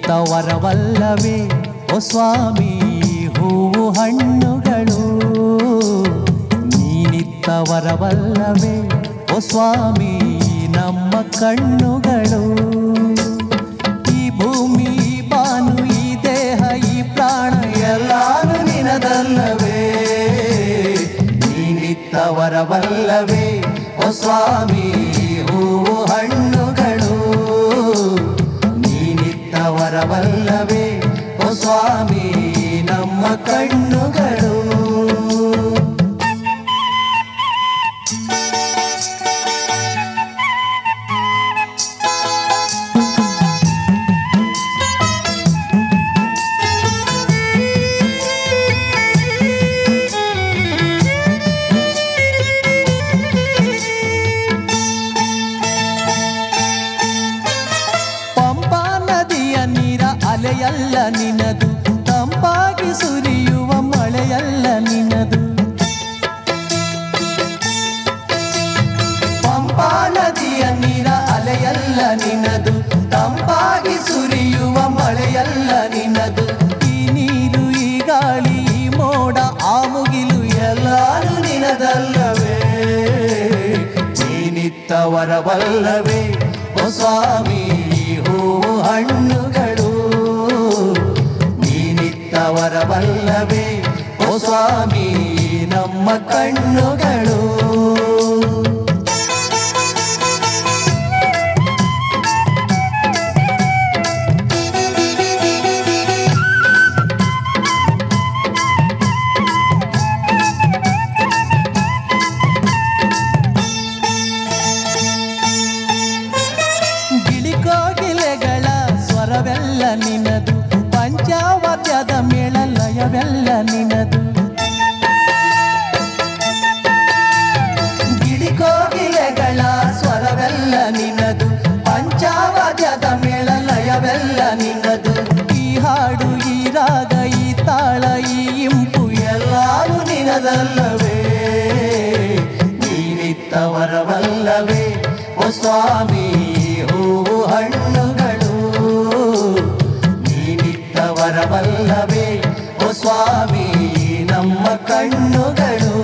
ನೀನಿತ್ತ ವರವಲ್ಲವೇ ಓ ಸ್ವಾಮಿ ಹೂವು ಹಣ್ಣುಗಳು ನೀನಿತ್ತ ವರವಲ್ಲವೇ ಓ ಸ್ವಾಮಿ ನಮ್ಮ ಕಣ್ಣುಗಳು ಈ ಭೂಮಿ ಈ ಬಾನು ಈ ದೇಹ ಈ ಪ್ರಾಣ ಎಲ್ಲಾನು ನಿನದಲ್ಲವೇ ನೀನಿತ್ತ ವರವಲ್ಲವೇ ಓ ಸ್ವಾಮಿ ಹೂವು ಹಣ್ಣುಗಳು ನೀನಿತ್ತ ವರವಲ್ಲವೇ ಓ ಸ್ವಾಮಿ ನಮ್ಮ ಕಣ್ಣುಗಳು ಪಂಪಾ ನದಿಯ ನೀರ ಅಲೆಯಲ್ಲ ನಿನದು ತಂಪಾಗಿ ಸುರಿಯುವ ಮಳೆಯಲ್ಲ ನಿನದು ಪಂಪಾ ನದಿಯ ನೀರ ಅಲೆಯಲ್ಲ ನಿನದು ತಂಪಾಗಿ ಸುರಿಯುವ ಮಳೆಯಲ್ಲ ನಿನದು ಈ ನೀರು ಈ ಗಾಳಿ ಈ ಮೋಡ ಆ ಮುಗಿಲು ಎಲ್ಲಾರು ನಿನದಲ್ಲವೇ ನೀನಿತ್ತ ವರವಲ್ಲವೇ ಓ ಸ್ವಾಮಿ ಹೂವು ಹಣ್ಣುಗಳು ನೀನಿತ್ತ ವರವಲ್ಲವೇ ಓ ಸ್ವಾಮಿ ನಮ್ಮ ಕಣ್ಣುಗಳು ಗಿಳಿಕೋಗಿಲೆಗಳ ಸ್ವರವೆಲ್ಲ ನಿನದು ಪಂಚಾವಾದ್ಯದ ಮೇಳ ಲಯವೆಲ್ಲ ನಿನದು ಗಿಳಿಕೋಗಿಲೆಗಳ ಸ್ವರವೆಲ್ಲ ನಿನದು ಪಂಚಾವಾದ್ಯದ ಮೇಳ ಲಯವೆಲ್ಲ ನಿನದು ಈ ಹಾಡು ಈ ರಾಗ ಈ ತಾಳ ಈ ಇಂಪು ಎಲ್ಲಾರು ನಿನದಲ್ಲವೇ ನೀನಿತ್ತ ವರವಲ್ಲವೇ ಓ ಸ್ವಾಮಿ ಹೂವು ಹಣ್ಣುಗಳು ನೀನಿತ್ತ ವರವಲ್ಲವೇ ಓ ಸ್ವಾಮಿ ನಮ್ಮ ಕಣ್ಣುಗಳು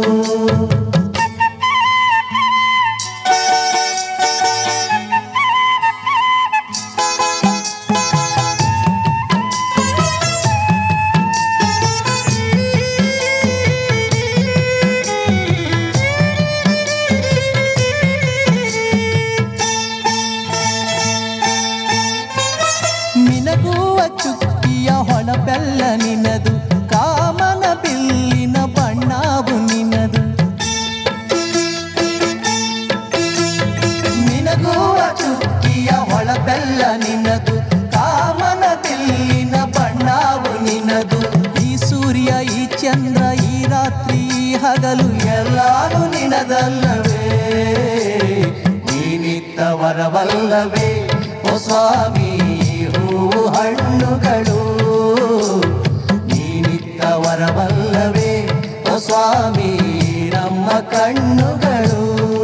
ಮಿನಗುವ ಚುಕ್ಕಿಯ ಹೊಳಪೆಲ್ಲ ನಿನದು ಕಾಮನ ಬಿಲ್ಲಿನ ಬಣ್ಣವು ನಿನದು ಮಿನಗುವ ಚುಕ್ಕಿಯ ಹೊಳಪೆಲ್ಲ ನಿನದು ಕಾಮನ ಬಿಲ್ಲಿನ ಬಣ್ಣವು ನಿನದು ಈ ಸೂರ್ಯ ಈ ಚಂದ್ರ ಈ ರಾತ್ರಿ ಈ ಹಗಲು ಎಲ್ಲಾರು ನಿನದಲ್ಲವೇ ನೀನಿತ್ತ ವರವಲ್ಲವೇ ಓ ಸ್ವಾಮಿ ಹೂವು ಹಣ್ಣುಗಳು ನೀನಿತ್ತ ವರವಲ್ಲವೇ ಓ ಸ್ವಾಮಿ ನಮ್ಮ ಕಣ್ಣುಗಳು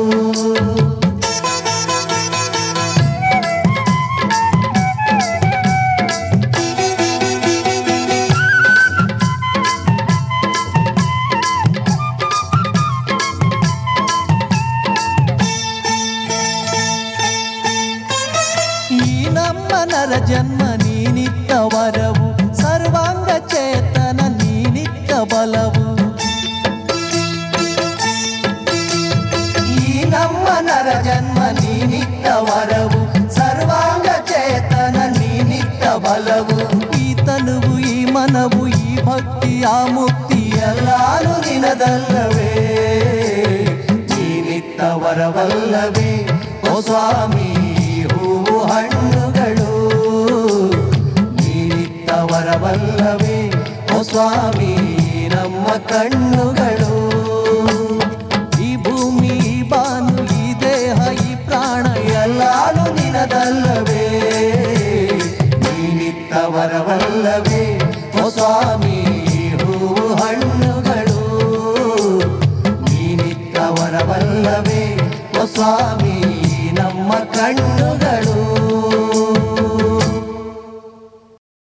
ಈ ನಮ್ಮ ನರ ಜನ್ಮ ನೀನಿತ್ತ ವರವು ಸರ್ವಾಂಗ ಚೇತನ ನೀನಿತ್ತ ಬಲವು ಈ ನಮ್ಮ ನರ ಜನ್ಮ ನೀನಿತ್ತ ವರವು ಸರ್ವಾಂಗ ಚೇತನ ನೀನಿತ್ತ ಬಲವು ಈ ತನುವು ಈ ಮನವು ಈ ಭಕ್ತಿ ಆ ಮುಕ್ತಿ ಎಲ್ಲಾನು ನಿನದಲ್ಲವೇ ನೀನಿತ್ತ ವರವಲ್ಲವೇ ಓ ಸ್ವಾಮಿ ಹೂವು ಹಣ್ಣುಗಳು ನೀನಿತ್ತ ವರವಲ್ಲವೇ ಓ ಸ್ವಾಮಿ ನಮ್ಮ ಕಣ್ಣುಗಳು ಈ ಭೂಮಿ ಈ ಬಾನು ಈ ದೇಹ ಈ ಪ್ರಾಣ ಎಲ್ಲಾನು ನಿನದಲ್ಲವೇ ನೀನಿತ್ತ ವರವಲ್ಲವೇ ಓ ಸ್ವಾಮಿ ಹೂವು ಹಣ್ಣುಗಳು ನೀನಿತ್ತ ವರವಲ್ಲವೇ ಓ ಸ್ವಾಮಿ ನಮ್ಮ ಕಣ್ಣುಗಳು